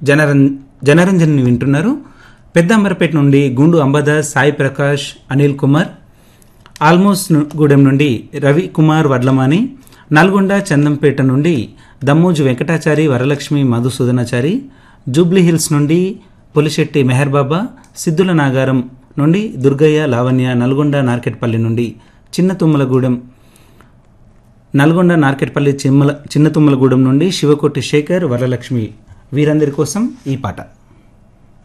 జనరం జనరంజన్ని వింటున్నారు పెద్దంబరపేట నుండి గుండు అంబదాస్ సాయి ప్రకాష్ అనిల్ కుమార్ ఆల్మోస్ ను- గూడెం నుండి రవి కుమార్ వడ్లమాని నల్గొండ చందంపేట నుండి దమ్మోజు వెంకటాచారి వరలక్ష్మి మధుసూదనాచారి జూబ్లీ హిల్స్ నుండి పులిశెట్టి మెహర్ బాబా సిద్ధుల నాగారం నుండి దుర్గయ్య లావణ్య నల్గొండ నార్కెట్పల్లి నుండి చిన్న తుమ్మలగూడెం నల్గొండ నార్కెట్పల్లి చిమ్మల చిన్న తుమ్మలగూడెం నుండి శివకొట్టి శేఖర్ వరలక్ష్మి వీరందరి కోసం ఈ పాట